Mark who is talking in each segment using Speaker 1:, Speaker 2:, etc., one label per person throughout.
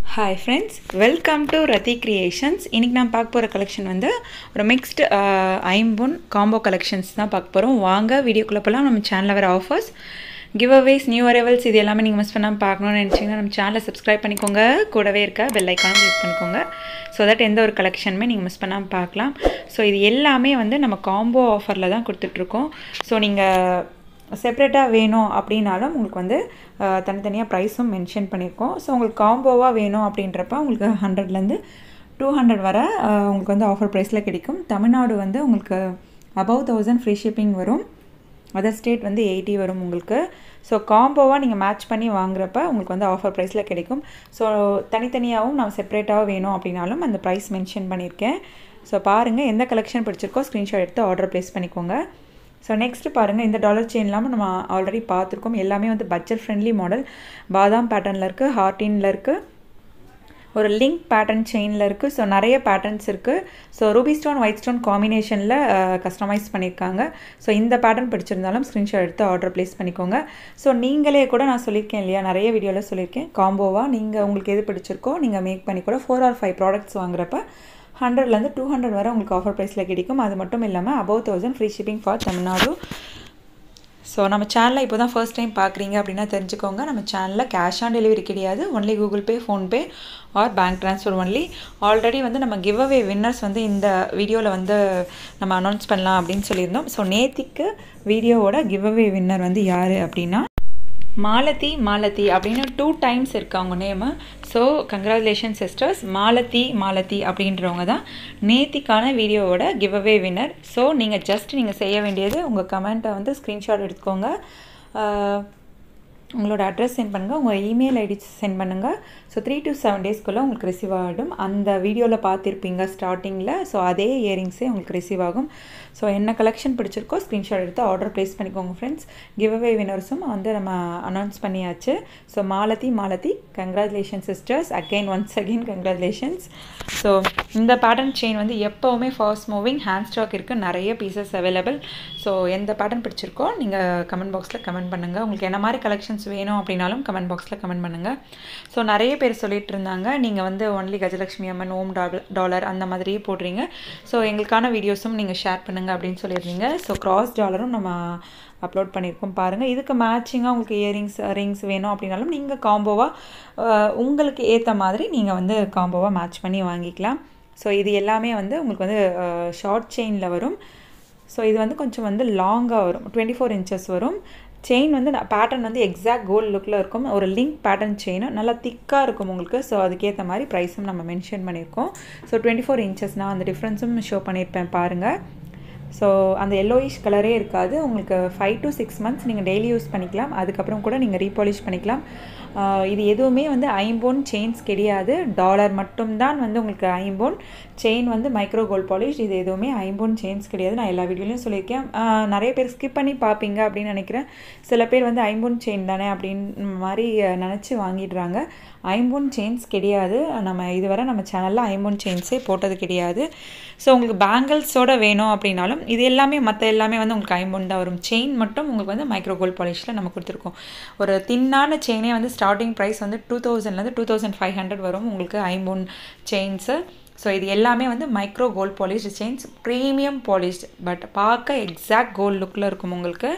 Speaker 1: hi friends welcome to Rathi creations இன்றைக்கி நான் பார்க்க போகிற கலெக்ஷன் வந்து ஒரு மிக்ஸ்டு ஐம்பொன் காம்போ கலெக்ஷன்ஸ் தான் பார்க்க போகிறோம் வாங்க வீடியோக்குள்ளே போகலாம் நம்ம சேனலில் வர offers giveaways new arrivals இது எல்லாமே நீங்கள் மிஸ் பண்ணாமல் பார்க்கணும்னு நினச்சிங்கன்னா நம்ம சேனலை சப்ஸ்கிரைப் பண்ணிக்கோங்க கூடவே இருக்க பெல் ஐக்கானும் கிளிக் பண்ணிக்கோங்க ஸோ தட் எந்த ஒரு கலெக்ஷனுமே நீங்கள் மிஸ் பண்ணாமல் பார்க்கலாம் ஸோ இது எல்லாமே வந்து நம்ம காம்போ ஆஃபரில் தான் கொடுத்துட்ருக்கோம் ஸோ நீங்கள் செப்ரேட்டாக வேணும் அப்படின்னாலும் உங்களுக்கு வந்து அஹ், தனித்தனியாக ப்ரைஸும் மென்ஷன் பண்ணியிருக்கோம் ஸோ உங்களுக்கு காம்போவாக வேணும் அப்படின்றப்ப உங்களுக்கு ஹண்ட்ரட்லேருந்து டூ ஹண்ட்ரட் வர அஹ், உங்களுக்கு வந்து ஆஃபர் ப்ரைஸில் கிடைக்கும் தமிழ்நாடு வந்து உங்களுக்கு அபவ் தௌசண்ட் ஃப்ரீ ஷிப்பிங் வரும் அதர் ஸ்டேட் வந்து எயிட்டி வரும் உங்களுக்கு ஸோ காம்போவாக நீங்கள் மேட்ச் பண்ணி வாங்குறப்ப உங்களுக்கு வந்து ஆஃபர் ப்ரைஸில் கிடைக்கும் ஸோ தனித்தனியாகவும் நான் செப்பரேட்டாக வேணும் அப்படின்னாலும் அந்த ப்ரைஸ் மென்ஷன் பண்ணியிருக்கேன் ஸோ பாருங்கள் எந்த கலெக்ஷன் பிடிச்சிருக்கோ ஸ்க்ரீன்ஷாட் எடுத்து ஆர்டர் ப்ளேஸ் பண்ணிக்கோங்க ஸோ நெக்ஸ்ட்டு பாருங்கள் இந்த டாலர் செயின் இல்லாமல் நம்ம ஆல்ரெடி பார்த்துருக்கோம் எல்லாமே வந்து பட்ஜெட் ஃப்ரெண்ட்லி மாடல் பாதாம் பேட்டர்னில் இருக்குது ஹார்டினில் இருக்குது ஒரு லிங்க் பேட்டர்ன் செயினில் இருக்குது ஸோ நிறைய பேட்டர்ன்ஸ் இருக்குது so ruby stone white stone காம்பினேஷனில் கஸ்டமைஸ் பண்ணியிருக்காங்க ஸோ இந்த பேட்டர்ன் பிடிச்சிருந்தாலும் ஸ்க்ரீன்ஷாட் எடுத்து ஆர்டர் ப்ளேஸ் பண்ணிக்கோங்க ஸோ நீங்களே கூட நான் சொல்லியிருக்கேன் இல்லையா நிறைய வீடியோவில் சொல்லியிருக்கேன் காம்போவாக நீங்கள் உங்களுக்கு எது பிடிச்சிருக்கோ நீங்கள் மேக் பண்ணி கூட ஃபோர் ஆர் ஃபைவ் ப்ராடக்ட்ஸ் வாங்குறப்ப ஹண்ட்ரட்லேருந்து டூ ஹண்ட்ரட் வரை உங்களுக்கு ஆஃபர் ப்ரைஸில் கிடைக்கும் அது மட்டும் இல்லாமல் above thousand free shipping for Tamil Nadu so நம்ம சேனலை இப்போ தான் ஃபர்ஸ்ட் டைம் பார்க்குறீங்க அப்படின்னா தெரிஞ்சுக்கோங்க நம்ம சேனலில் கேஷ் ஆன் டெலிவரி கிடையாது only Google Pay PhonePe or bank transfer only already வந்து நம்ம கிவ் அவே வின்னர்ஸ் வந்து இந்த வீடியோவில் வந்து நம்ம அனௌன்ஸ் பண்ணலாம் அப்படின்னு சொல்லியிருந்தோம் ஸோ நேத்திக்கு வீடியோவோட கிவ் அவே வின்னர் வந்து யார் அப்படின்னா மாலதி மாலதி அப்படின்னு டூ டைம்ஸ் இருக்கு அவங்க name so congratulation sisters Malathi Malathi அப்படின்றவங்க தான் நேத்திக்கான வீடியோவோட கிவ் அவே வின்னர் ஸோ நீங்கள் ஜஸ்ட் நீங்கள் செய்ய வேண்டியது உங்கள் கமெண்ட்டை வந்து ஸ்க்ரீன்ஷாட் எடுத்துக்கோங்க ஆஹ், உங்களோட அட்ரஸ் சென்ட் பண்ணுங்கள் உங்கள் இமெயில் ஐடி சென்ட் பண்ணுங்கள் ஸோ த்ரீ டு செவன் டேஸ்க்குள்ளே உங்களுக்கு ரிசீவ் ஆகிடும் அந்த வீடியோவில் பார்த்துருப்பீங்க ஸ்டார்டிங்கில் ஸோ அதே இயரிங்ஸே உங்களுக்கு ரிசீவ் ஆகும் ஸோ என்ன கலெக்ஷன் பிடிச்சிருக்கோ ஸ்க்ரீன்ஷாட் எடுத்து ஆர்டர் ப்ளேஸ் பண்ணிக்கோங்க ஃப்ரெண்ட்ஸ் கிவ் அவே வினர்ஸும் வந்து நம்ம அனௌன்ஸ் பண்ணியாச்சு so Malathi Malathi congratulation sisters again once again congratulations so இந்த பேட்டர்ன் செயின் வந்து எப்போவுமே ஃபாஸ்ட் மூவிங் ஹேண்ட் ஸ்டாக் இருக்குது நிறைய பீசஸ் அவைலபிள் ஸோ எந்த பேட்டர்ன் பிடிச்சிருக்கோ நீங்கள் கமெண்ட் பாக்ஸில் கமெண்ட் பண்ணுங்கள் உங்களுக்கு என்ன மாதிரி கலெக்ஷன்ஸ் வேணும் அப்படின்னாலும் கமெண்ட் பாக்ஸில் கமெண்ட் பண்ணுங்கள் ஸோ நிறைய பேர் சொல்லிட்டு இருந்தாங்க நீங்கள் வந்து ஒன்லி கஜலட்சுமி அம்மன் ஓம் டாலர் டாலர் அந்த மாதிரியே போடுறீங்க ஸோ எங்களுக்கான வீடியோஸும் நீங்கள் ஷேர் பண்ணுங்கள் அப்படின்னு சொல்லியிருந்தீங்க ஸோ கிராஸ் டாலரும் நம்ம அப்லோட் பண்ணியிருக்கோம் பாருங்கள் இதுக்கு மேட்சிங்காக உங்களுக்கு இயரிங்ஸ் ரிங்ஸ் வேணும் அப்படின்னாலும் நீங்கள் காம்போவாக உங்களுக்கு ஏற்ற மாதிரி நீங்கள் வந்து காம்போவாக மேட்ச் பண்ணி வாங்கிக்கலாம் ஸோ இது எல்லாமே வந்து உங்களுக்கு வந்து ஷார்ட் செயினில் வரும் ஸோ இது வந்து கொஞ்சம் வந்து லாங்காக வரும் டுவெண்ட்டி ஃபோர் இன்ச்சஸ் வரும் செயின் வந்து பேட்டர்ன் வந்து எக்ஸாக்ட் கோல்ட் லுக்கில் இருக்கும் ஒரு லிங்க் பேட்டர்ன் செயின் நல்லா திக்காக இருக்கும் உங்களுக்கு ஸோ அதுக்கேற்ற மாதிரி ப்ரைஸும் நம்ம மென்ஷன் பண்ணியிருக்கோம் ஸோ டுவெண்ட்டி ஃபோர் இன்ச்சஸ் நான் அந்த டிஃப்ரென்ஸும் ஷோ பண்ணியிருப்பேன் பாருங்கள் ஸோ அந்த எல்லோயிஷ் கலரே இருக்காது உங்களுக்கு ஃபைவ் டு சிக்ஸ் மந்த்ஸ் நீங்கள் டெய்லி யூஸ் பண்ணிக்கலாம் அதுக்கப்புறம் கூட நீங்கள் ரீபாலிஷ் பண்ணிக்கலாம் ஆஹ் இது எதுவுமே வந்து ஐம்போன் செயின்ஸ் கிடையாது டாலர் மட்டும்தான் வந்து உங்களுக்கு ஐம்போன் செயின் வந்து மைக்ரோ கோல்ட் பாலிஷ் இது எதுவுமே ஐம்போன் செயின்ஸ் கிடையாது நான் எல்லா வீடியோலையும் சொல்லியிருக்கேன் ஆஹ் நிறைய பேர் ஸ்கிப் பண்ணி பார்ப்பீங்க அப்படின்னு நினைக்கிறேன் சில பேர் வந்து ஐம்போன் செயின் தானே அப்படின்னு மாதிரி நினச்சி வாங்கிடுறாங்க ஐம்போன் செயின்ஸ் கிடையாது நம்ம இதுவரை நம்ம சேனலில் ஐம்போன் செயின்ஸே போட்டது கிடையாது ஸோ உங்களுக்கு பேங்கிள்ஸோட வேணும் அப்படின்னாலும் இது எல்லாமே மற்ற எல்லாமே வந்து உங்களுக்கு ஐம்போன் தான் வரும் செயின் மட்டும் உங்களுக்கு வந்து மைக்ரோ கோல்ட் பாலிஷில் நம்ம கொடுத்துருக்கோம் ஒரு தின்னான செயினே வந்து ஸ்டார்டிங் ப்ரைஸ் வந்து டூ தௌசண்ட்லேருந்து டூ தௌசண்ட் ஃபைவ் ஹண்ட்ரட் வரும் உங்களுக்கு ஐம்போன் செயின்ஸு ஸோ இது எல்லாமே வந்து micro gold polished chains premium polished but பார்க்க எக்ஸாக்ட் கோல்ட் லுக்கில் இருக்கும் உங்களுக்கு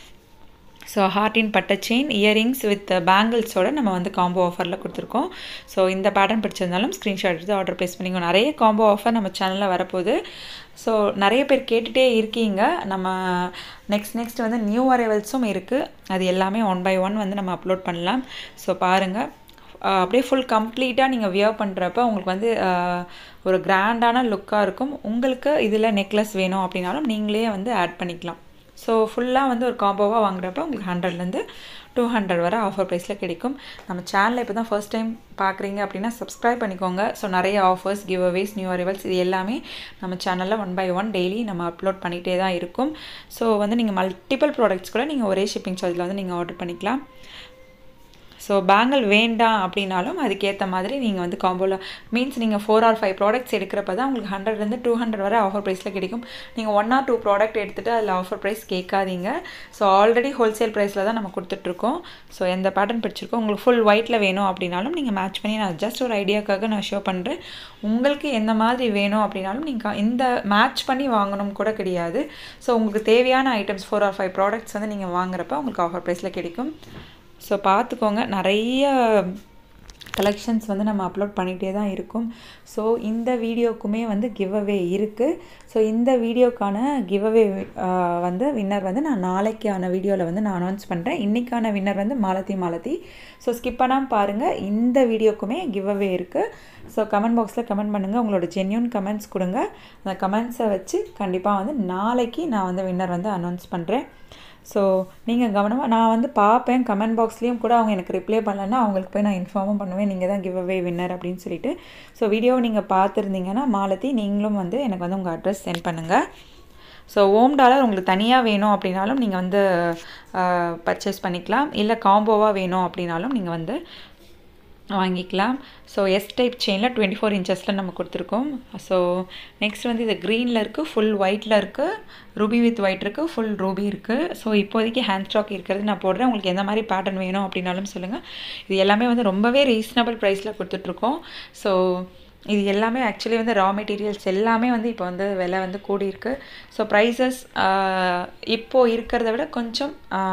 Speaker 1: ஸோ ஹார்டின் பட்ட செயின் இயரிங்ஸ் வித் பேங்கிள்ஸோட நம்ம வந்து காம்போ ஆஃபரில் கொடுத்துருக்கோம் ஸோ இந்த பேட்டர்ன் பிடிச்சிருந்தாலும் ஸ்க்ரீன்ஷாட் எடுத்து ஆர்டர் ப்ளேஸ் பண்ணிக்கோ நிறைய காம்போ ஆஃபர் நம்ம சேனலில் வரப்போகுது ஸோ நிறைய பேர் கேட்டுகிட்டே இருக்கீங்க நம்ம நெக்ஸ்ட் நெக்ஸ்ட் வந்து நியூ அரைவல்ஸும் இருக்குது அது எல்லாமே ஒன் பை ஒன் வந்து நம்ம அப்லோட் பண்ணலாம் ஸோ பாருங்கள் ஆஹ் அப்படியே ஃபுல் கம்ப்ளீட்டாக நீங்கள் வியர் பண்ணுறப்ப உங்களுக்கு வந்து ஆஹ் ஒரு கிராண்டான லுக்காக இருக்கும் உங்களுக்கு இதில் நெக்லஸ் வேணும் அப்படின்னாலும் நீங்களே வந்து ஆட் பண்ணிக்கலாம் ஸோ ஃபுல்லாக வந்து ஒரு காம்போவாக வாங்குறப்ப உங்களுக்கு ஹண்ட்ரட்லேருந்து டூ ஹண்ட்ரட் வரை ஆஃபர் ப்ரைஸில் கிடைக்கும் நம்ம சேனலை இப்போ தான் ஃபர்ஸ்ட் டைம் பார்க்குறீங்க அப்படின்னா சப்ஸ்கிரைப் பண்ணிக்கோங்க ஸோ நிறைய offers giveaways new arrivals இது எல்லாமே நம்ம சேனலில் ஒன் பை ஒன் டெய்லி நம்ம அப்லோட் பண்ணிகிட்டே தான் இருக்கும் ஸோ வந்து நீங்கள் மல்டிபிள் ப்ராடக்ட்ஸ் கூட நீங்கள் ஒரே ஷிப்பிங் சார்ஜில் வந்து நீங்கள் ஆர்டர் பண்ணிக்கலாம் ஸோ பேங்கிள் வேண்டாம் அப்படின்னாலும் அதுக்கேற்ற மாதிரி நீங்கள் வந்து காம்போவில் மீன்ஸ் நீங்கள் ஃபோர் ஆர் ஃபைவ் ப்ராடக்ட்ஸ் எடுக்கிறப்ப தான் உங்களுக்கு ஹண்ட்ரட்லேருந்து டூ ஹண்ட்ரட் வரை ஆஃபர் ப்ரைஸில் கிடைக்கும் நீங்கள் ஒன் ஆர் டூ ப்ராடக்ட் எடுத்துகிட்டு அதில் ஆஃபர் ப்ரைஸ் கேட்காதீங்க ஸோ ஆல்ரெடி ஹோல்சேல் ப்ரைஸில் தான் நம்ம கொடுத்துட்ருக்கோம் ஸோ எந்த பேட்டர்ன் பிடிச்சிருக்கோ உங்களுக்கு ஃபுல் ஒயிட்டில் வேணும் அப்படின்னாலும் நீங்கள் மேட்ச் பண்ணி நான் ஜஸ்ட் ஒரு ஐடியாக்காக நான் ஷோ பண்ணுறேன் உங்களுக்கு எந்த மாதிரி வேணும் அப்படின்னாலும் நீங்கள் இந்த மேட்ச் பண்ணி வாங்கணும் கூட கிடையாது ஸோ உங்களுக்கு தேவையான items four or five products வந்து நீங்கள் வாங்குறப்ப உங்களுக்கு ஆஃபர் ப்ரைஸில் கிடைக்கும் ஸோ பார்த்துக்கோங்க நிறைய கலெக்ஷன்ஸ் வந்து நம்ம அப்லோட் பண்ணிகிட்டே தான் இருக்கும் ஸோ இந்த வீடியோக்குமே வந்து கிவ் அவே இருக்குது ஸோ இந்த வீடியோக்கான கிவ் அவே வந்து வின்னர் வந்து நான் நாளைக்கான வீடியோவில் வந்து நான் அனௌன்ஸ் பண்ணுறேன் இன்றைக்கான வின்னர் வந்து மாலதி மாலதி ஸோ ஸ்கிப் பண்ணாமல் பாருங்கள் இந்த வீடியோக்குமே கிவ் அவே இருக்குது ஸோ கமெண்ட் பாக்ஸில் கமெண்ட் பண்ணுங்கள் உங்களோட ஜென்யூன் கமெண்ட்ஸ் கொடுங்க அந்த கமெண்ட்ஸை வச்சு கண்டிப்பாக வந்து நாளைக்கு நான் வந்து வின்னர் வந்து அனௌன்ஸ் பண்ணுறேன் ஸோ நீங்கள் கவனமாக நான் வந்து பார்ப்பேன் கமெண்ட் பாக்ஸ்லேயும் கூட அவங்க எனக்கு ரிப்ளை பண்ணலன்னா அவங்களுக்கு போய் நான் இன்ஃபார்மும் பண்ணுவேன் நீங்கள் தான் கிவ் அவே வின்னர் அப்படின்னு சொல்லிட்டு ஸோ வீடியோவை நீங்கள் பார்த்துருந்தீங்கன்னா மாலத்தி நீங்களும் வந்து எனக்கு வந்து உங்கள் அட்ரஸ் சென்ட் பண்ணுங்கள் ஸோ ஓம் டாலர் உங்களுக்கு தனியாக வேணும் அப்படின்னாலும் நீங்கள் வந்து பர்ச்சேஸ் பண்ணிக்கலாம் இல்லை காம்போவாக வேணும் அப்படின்னாலும் நீங்கள் வந்து வாங்கிக்கலாம் ஸோ எஸ் டைப் செயினில் டுவெண்ட்டி ஃபோர் இன்ச்சஸில் நம்ம கொடுத்துருக்கோம் ஸோ நெக்ஸ்ட் வந்து இது க்ரீனில் இருக்குது ஃபுல் ஒயிட்டில் இருக்குது ரூபி வித் ஒயிட் இருக்குது ஃபுல் ரூபி இருக்குது ஸோ இப்போதைக்கு ஹேண்ட் ஸ்டாக் இருக்கிறது நான் போடுறேன் உங்களுக்கு எந்த மாதிரி பேட்டர்ன் வேணும் அப்படின்னாலும் சொல்லுங்கள் இது எல்லாமே வந்து ரொம்பவே ரீசனபிள் ப்ரைஸில் கொடுத்துட்ருக்கோம் ஸோ இது எல்லாமே ஆக்சுவலி வந்து ரா மெட்டீரியல்ஸ் எல்லாமே வந்து இப்போ வந்து விலை வந்து கூடியிருக்கு ஸோ ப்ரைஸஸ் இப்போது இருக்கிறத விட கொஞ்சம்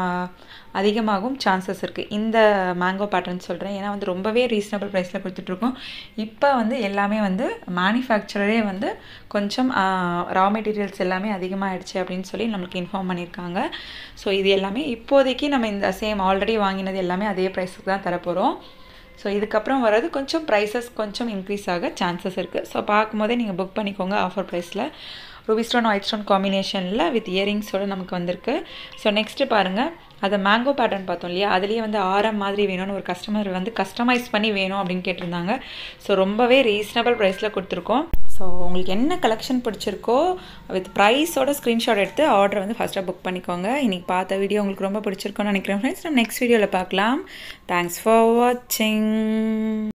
Speaker 1: அதிகமாகவும் சான்சஸ் இருக்குது இந்த மேங்கோ பேட்டர்ன் சொல்கிறேன் ஏன்னா வந்து ரொம்பவே ரீசனபிள் ப்ரைஸில் கொடுத்துட்ருக்கோம் இப்போ வந்து எல்லாமே வந்து மேனுஃபேக்சரரே வந்து கொஞ்சம் ரா மெட்டீரியல்ஸ் எல்லாமே அதிகமாகிடுச்சு அப்படின்னு சொல்லி நம்மளுக்கு இன்ஃபார்ம் பண்ணியிருக்காங்க ஸோ இது எல்லாமே இப்போதைக்கு நம்ம இந்த சேம் ஆல்ரெடி வாங்கினது எல்லாமே அதே ப்ரைஸுக்கு தான் தரப்போகிறோம் ஸோ இதுக்கப்புறம் வர்றது கொஞ்சம் ப்ரைஸஸ் கொஞ்சம் இன்க்ரீஸ் ஆக சான்சஸ் இருக்குது ஸோ பார்க்கும்போதே நீங்கள் புக் பண்ணிக்கோங்க ஆஃபர் ப்ரைஸில் ரூபி ஸ்டோன் ஒயிட் ஸ்டோன் காம்பினேஷனில் வித் இயரிங்ஸோடு நமக்கு வந்திருக்கு ஸோ நெக்ஸ்ட்டு பாருங்கள் அதை மேங்கோ பேட்டர்ன் பார்த்தோம் இல்லையா அதுலேயே வந்து ஆரம் மாதிரி வேணும்னு ஒரு கஸ்டமர் வந்து கஸ்டமைஸ் பண்ணி வேணும் அப்படின்னு கேட்டிருந்தாங்க ஸோ ரொம்பவே ரீசனபிள் ப்ரைஸில் கொடுத்துருக்கோம் ஸோ உங்களுக்கு என்ன கலெக்ஷன் பிடிச்சிருக்கோ வித் ப்ரைஸோட ஸ்க்ரீன்ஷாட் எடுத்து ஆர்டர் வந்து ஃபஸ்ட்டாக புக் பண்ணிக்கோங்க இன்றைக்கி பார்த்த வீடியோ உங்களுக்கு ரொம்ப பிடிச்சிருக்கோன்னு நினைக்கிறேன் ஃப்ரெண்ட்ஸ் நம்ம நெக்ஸ்ட் வீடியோவில் பார்க்கலாம் தேங்க்ஸ் ஃபார் வாட்சிங்